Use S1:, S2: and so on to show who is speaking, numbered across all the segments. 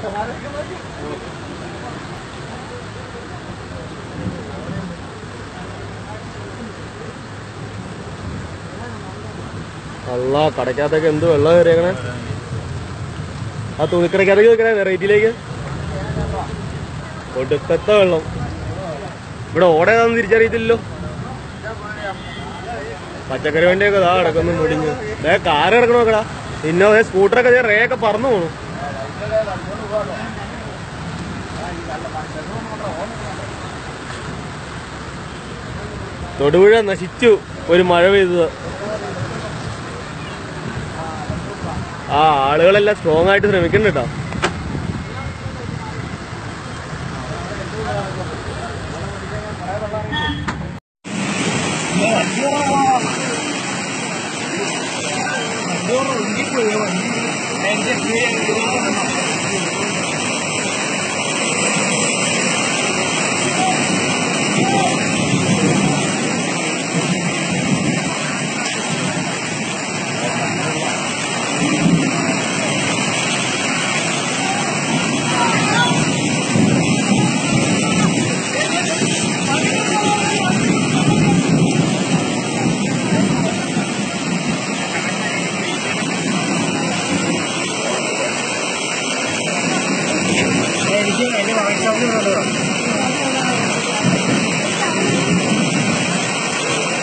S1: അല്ല കടക്കകത്തൊക്കെ എന്ത് വെള്ളം കയറിയേക്കണേ ആ തുണിക്കടക്കകത്തേക്ക് വെക്കണേ വെറൈറ്റിയിലേക്ക് ഒടുക്കത്തെ വെള്ളം ഇവിടെ ഓടേതാന്ന് തിരിച്ചറിയത്തില്ലല്ലോ പച്ചക്കറി വണ്ടിയൊക്കെ ഇതാ കിടക്കുന്നു മുടിഞ്ഞ് ദേ കാറ് കിടക്കണ നോക്കടാ പിന്നെ ദേ സ്കൂട്ടറൊക്കെ ദേ റേ ഒക്കെ പറന്നു പോണു തൊടുപുഴ നശിച്ചു ഒരു മഴ പെയ്തത് ആ ആളുകളെല്ലാം സ്ട്രോങ് ആയിട്ട് ശ്രമിക്കുന്നുണ്ട് കേട്ടോ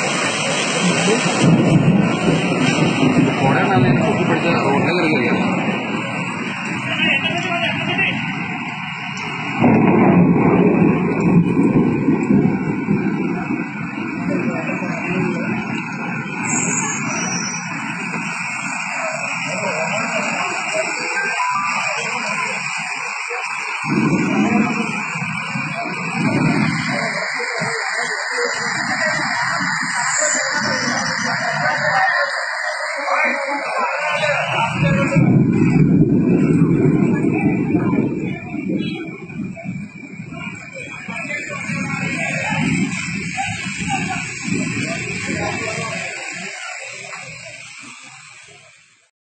S2: കുറെ നല്ല പൊക്കി പിടിച്ച റോഡിൽ കയറി